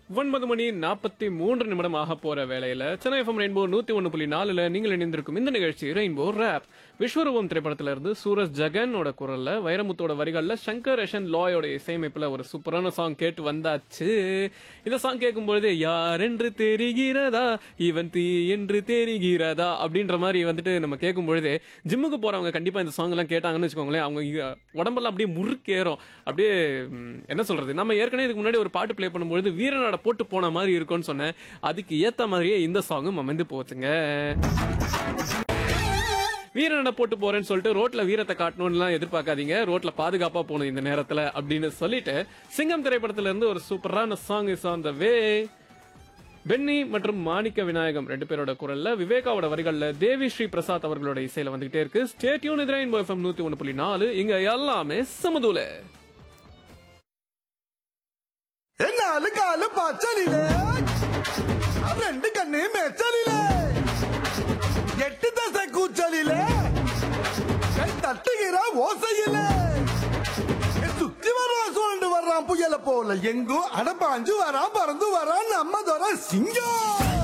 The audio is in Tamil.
ஒன்பது மணி நாற்பத்தி மூன்று நிமிடம் ஆக போற வேளையில சென்னை எஃப்எம் ரெயின்போ நூத்தி ஒன்னு புள்ளி நாலுல நீங்கள் இணைந்திருக்கும் இந்த நிகழ்ச்சி ரெயின்போ ரேப் விஸ்வரூபம் திரைப்படத்துல இருந்து சூரஜ் ஜெகனோட குரல்ல வைரமுத்தோட வரிகள்ல சங்கர் ரஷன் லாயோட இசையமைப்புல ஒரு சூப்பரான சாங் கேட்டு வந்தாச்சு இந்த சாங் கேட்கும்பொழுது யார் என்று தெரிகிறதா இவன் தீ என்று தெரிகிறதா அப்படின்ற மாதிரி வந்துட்டு நம்ம கேட்கும் பொழுது ஜிம்முக்கு போறவங்க கண்டிப்பா இந்த சாங் எல்லாம் கேட்டாங்கன்னு வச்சுக்கோங்களேன் அவங்க இ- உடம்பெல்லாம் அப்படியே முறுக்கேறும் அப்படியே ம், என்ன சொல்றது நம்ம ஏற்கனவே இதுக்கு முன்னாடி ஒரு பாட்டு ப்ளே பண்ணும்பொழுது வீரநாட போட்டு போன மாதிரி இருக்கும்னு சொன்னேன் அதுக்கு ஏத்த மாதிரியே இந்த சாங்கும் அமைந்து போச்சுங்க வீரனை போட்டு போறேன்னு சொல்லிட்டு ரோட்ல வீரத்தை காட்டணும்லாம் எதிர்பார்க்காதீங்க ரோட்ல பாதுகாப்பா போகணும் இந்த நேரத்துல அப்படின்னு சொல்லிட்டு சிங்கம் திரைப்படத்துல இருந்து ஒரு சூப்பரான song is on the way Benny மற்றும் மாணிக்க விநாயகம் ரெண்டு பேரோட குரல்ல விவேகாவோட வரிகள்ல தேவி ஸ்ரீ பிரசாத் அவர்களோட இசையில வந்துகிட்டே இருக்கு ஸ்டேட்யூன் இதிரைன் எஃப்எம் நூத்தி ஒன்று புள்ளி நாலு இங்க எல்லாமே சமதூல നാല് കാല് പച്ചലിലേ രണ്ട് കണ്ണേ മെച്ചലിലേ എട്ട് ദശ കൂച്ചലിലേ கை தட்டுகிற ஓசையிலே சுத்தி வர்றான் சுழண்டு வர்றான் புயல போல எங்கும் அடப்பாஞ்சு வரான் பறந்து வரான் நம்ம தர சிங்கம்